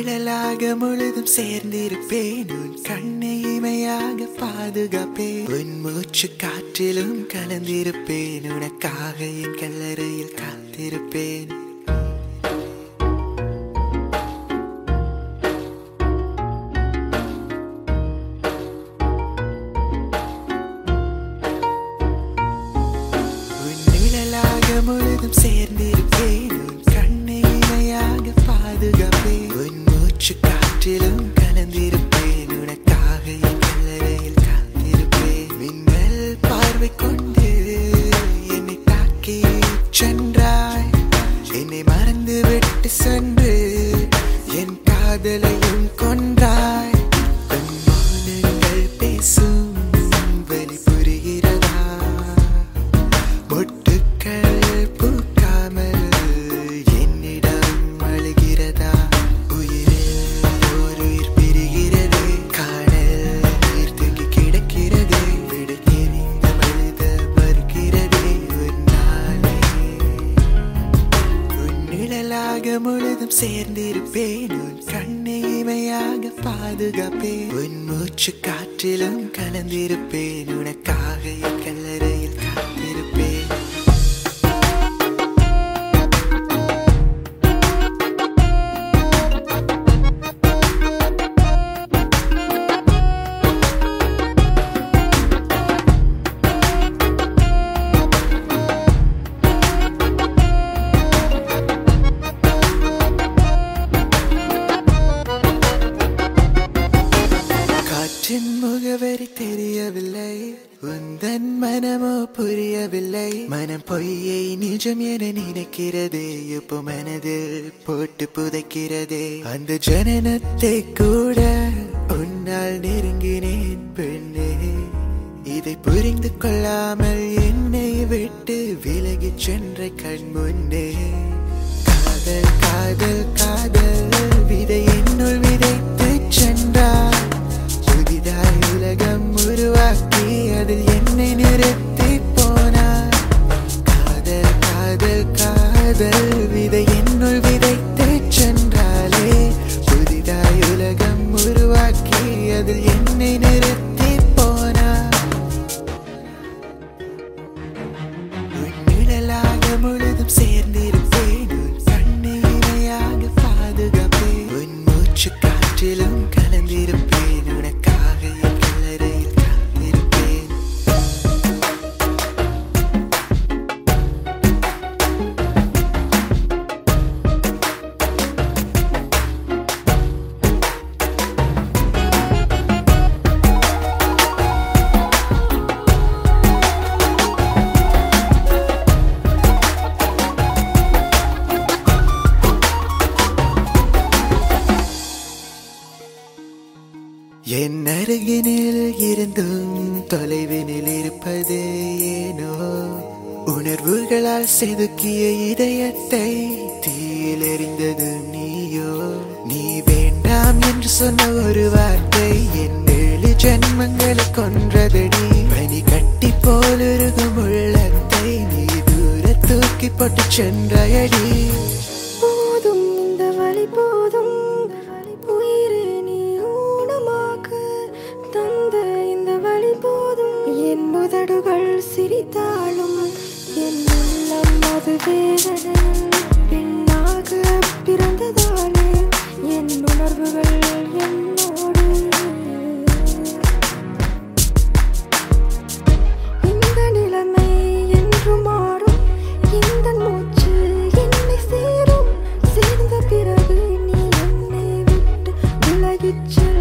நிழலாக முழுதும் சேர்ந்திருப்பேன் உன் கண்ணை இமையாக பாதுகாப்பேன் உன் மூச்சு காற்றிலும் கலந்திருப்பேன் உனக்காக என் கல்லறையில் காத்திருப்பேன் உன் நிழலாக முழுதும் சேர்ந்திருப்பேன் உன் கண்ணை இணையாக பாதுகாப்பேன் உன் மூச்சு காற்றிலும் கலந்திருப்பேன் உனக்காக என் கல்லறையில் காத்திருப்பேன் மின்னல் பார்வை கொண்டு என்னை தாக்கி சென்றாய் என்னை மறந்து விட்டு சென்று என் காதலையும் கொன்றாய் உன் மௌனங்கள் பேசும் வழி புரிகிறதா மொட்டுக்கள் பூக்காமல் என்னிடம் அழுகிறதா உயிரில் ஓர் உயிர் பிரிகிறது காணல் நீர் தூக்கி கிடக்கிறது விடை எறிந்து மழுத மறுக்கிறதே ஒரு நாளே உன் நிழலாக முழுதும் சேர்ந்திருப்பேன் உன் கண்ணை இமையாக பாதுகாப்பேன் உன் மூச்சு காற்றிலும் கலந்திருப்பேன் உனக்காக என் கல்லறையில் காத்திருப்பேன் காற்றின் முகவரி தெரியவில்லை உந்தன் மனமோ புரியவில்லை மனம் பொய்யை நிஜம் என நினைக்கிறதே இப்போ மனதில் போட்டு புதைக்கிறதே அந்த ஜனனத்தை கூட உன்னால் நெருங்கினேன் பெண்ணே இதை புரிந்து கொள்ளாமல் என்னை விட்டு விலகிச் சென்ற கண் முன்னே காதல் காதல் காதல் விதை என்னுள் விதைத்து சென்றார் புதிதாய் உலகம் உருவாக்கி அதில் என்னை நிறுத்தி போனார் காதல் காதல் காதல் விதை என்னுள் விதைத்து சென்றாலே புதிதாய் உலகம் உருவாக்கி அதில் என்னை நிறுத்தி போனார் உன் நிழலாக முழுதும் சேர்ந்திருப்பேன் உன் கண்ணை இணையாக பாதுகாப்பேன் உன் மூச்சு காற்றிலும் கலந்திருப்பேன் உனக்காக என் கல்லறையில் காத்திருப்பேன் என் அருகினில் இருந்தும் தொலைவினில் இருப்பது ஏனோ உணர்வுகளால் செதுக்கிய இதயத்தை தீயில் எறிந்தது நீயோ நீ வேண்டாம் என்று சொன்ன ஒரு வார்த்தை என் ஏழு ஜென்மங்களை கொன்றதடி பனி கட்டி போலிருக்கும் உள்ளத்தை நீ தூர தூக்கி போட்டு சென்றயடி போதும் இந்த வழி போதும் உயிரே நீ ஊனமாக தந்த இந்த வழி போதும் என் உதடுகள் சிரித்தாலும் என் உள்ளம் அது வேதனை பெண்ணாக பிறந்ததாலே என் உணர்வுகள் என்னோடு இந்த நிலைமை என்று மாறும் இந்த மூச்சு என்னை சேரும் சேர்ந்த பிறகு நீ என்னை விட்டு விலகிச் செல்